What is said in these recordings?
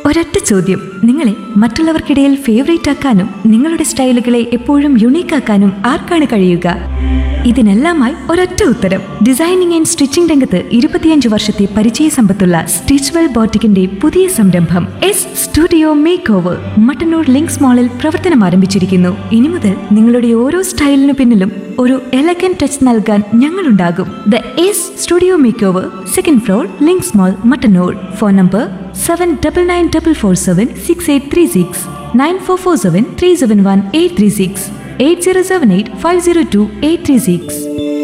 ഒരൊറ്റ ചോദ്യം നിങ്ങളെ മറ്റുള്ളവർക്കിടയിൽ ഫേവറേറ്റ് ആക്കാനും നിങ്ങളുടെ സ്റ്റൈലുകളെ എപ്പോഴും യുണീക്ക് ആക്കാനും ആർക്കാണ് കഴിയുക ഇതിനെല്ലാമായി ഒരൊറ്റ ഉത്തരം ഡിസൈനിങ് ആൻഡ് സ്റ്റിച്ചിംഗ് രംഗത്ത് ഇരുപത്തിയഞ്ച് വർഷത്തെ പരിചയ സമ്പത്തുള്ള സ്റ്റിച്ച്വെൽ ബോട്ടിക്കിന്റെ പുതിയ സംരംഭം S studio makeover Mattannur Links മാളിൽ പ്രവർത്തനം ആരംഭിച്ചിരിക്കുന്നു ഇനി മുതൽ നിങ്ങളുടെ ഓരോ സ്റ്റൈലിനു പിന്നിലും ഒരു എലഗൻ ടച്ച് നൽകാൻ ഞങ്ങളുണ്ടാകും the S studio makeover second floor Links mall Mattannur phone number seven double nine double four seven six eight three six nine four four seven three seven one eight three six eight zero seven eight five zero two eight three six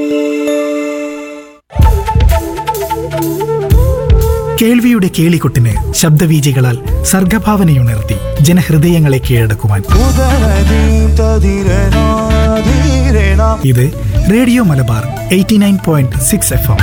കേൾവിയുടെ കേളികൊട്ടിന് ശബ്ദവീചികളാൽ സർഗഭാവനയുണർത്തി ജനഹൃദയങ്ങളെ കീഴടക്കുവാൻ ഉദരദീപ്തധീരനാധീരനാ ഇത് radio Malabar eighty nine point six F M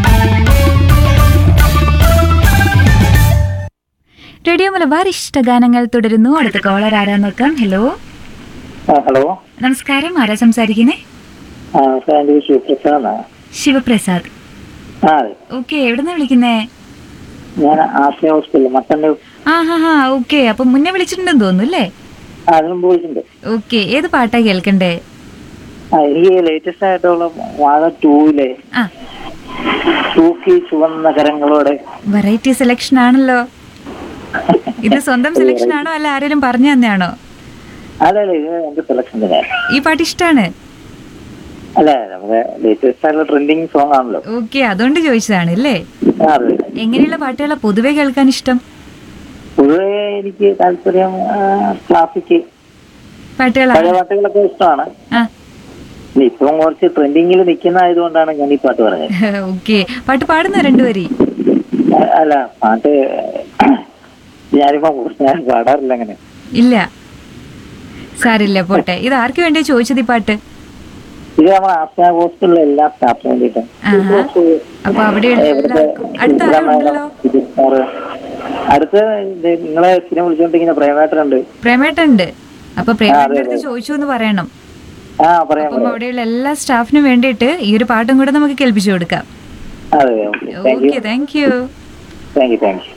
radio Malabar ഇഷ്ടഗാനങ്ങൾ തുടരുന്നു അടുത്ത കോളർ ആരാ നോക്കാം ഹലോ ആ ഹലോ നമസ്കാരം ആരാ സംസാരിക്കുന്നേ ആ സാർ എൻ്റെ പേര് ശിവപ്രസാദാണ് ശിവപ്രസാദ് ആ അതെ ഓക്കെ എവിടുന്ന് വിളിക്കുന്നേ ഞാൻ ആശ്രയ ഹോസ്പിറ്റലിൽ മട്ടന്നൂർ ആ ഹാ ഹാ ഓക്കെ അപ്പൊ മുന്നേ വിളിച്ചിട്ടുണ്ടെന്ന് തോന്നുന്നു അല്ലേ ആ അതിനും പോയിട്ടുണ്ട് ഓക്കെ ഏത് പാട്ടാ കേൾക്കണ്ടേ ആ എനിക്ക് ലേറ്റസ്റ്റ് ആയിട്ടുള്ള വാഴ ടൂവിലെ ആ തൂക്കി ചുവന്ന കരങ്ങളോടെ വെറൈറ്റി സെലക്ഷൻ ആണല്ലോ ഇത് സ്വന്തം സെലക്ഷൻ ആണോ അല്ല ആരെങ്കിലും പറഞ്ഞു തന്നെയാണോ അല്ല അല്ല ഇത് എന്റെ സെലക്ഷൻ തന്നെ ഈ പാട്ട് ഇഷ്ടാണ് അല്ല നമ്മുടെ ലേറ്റസ്റ്റ് ആയിട്ടുള്ള ട്രെൻഡിങ് സോങ് ആണല്ലോ ഓക്കെ അതുകൊണ്ട് ചോദിച്ചതാണ് അല്ലേ ആ, അതെ എങ്ങനെയുള്ള പാട്ടുകളാ പൊതുവെ കേൾക്കാൻ ഇഷ്ടം പൊതുവെ എനിക്ക് താല്പര്യം ക്ലാസിക് പഴയ പാട്ടുകളാണ് പാട്ടുകളൊക്കെ ഇഷ്ടമാണ് ആ പിന്നെ ഇപ്പം കുറച്ച് ട്രെൻഡിങ്ങിൽ നിൽക്കുന്ന ആയതുകൊണ്ടാണ് ഞാൻ ഈ പാട്ട് പറഞ്ഞത് ഓക്കെ പാട്ട് പാടുന്ന രണ്ടുപേരി ആ, അല്ല പാട്ട് ഞാനിപ്പോ ഞാൻ പാടാറില്ല അങ്ങനെ ഇല്ല സാരില്ല പോട്ടെ ഇത് ആർക്ക് വേണ്ടിയാ ചോദിച്ചത് ഈ പാട്ട് ഇത് നമ്മുടെ ആശ്രയ ഹോസ്പിറ്റലിലെ എല്ലാ സ്റ്റാഫിനും വേണ്ടിയിട്ട് ആഹാ. അപ്പൊ അവിടെ എല്ലാവർക്കും അടുത്ത ആരുണ്ടല്ലോ അടുത്ത് ഇത് നിങ്ങളെ സ്ഥിരം വിളിച്ചോണ്ടിരിക്കുന്ന പ്രേമേട്ടനുണ്ട് പ്രേമേട്ടുണ്ട് അപ്പൊ ആ, പ്രേമേട്ടന്റെ അതെ, അടുത്ത് അതെ. ചോദിച്ചു എന്ന് പറയണം ആ പറയാം അപ്പം പറയാം അവിടെയുള്ള എല്ലാ സ്റ്റാഫിനും വേണ്ടിയിട്ട് ഈ ഒരു പാട്ടും കൂടെ നമുക്ക് കേൾപ്പിച്ചു കൊടുക്കാം അതെ okay thank you okay thank you thank you thank U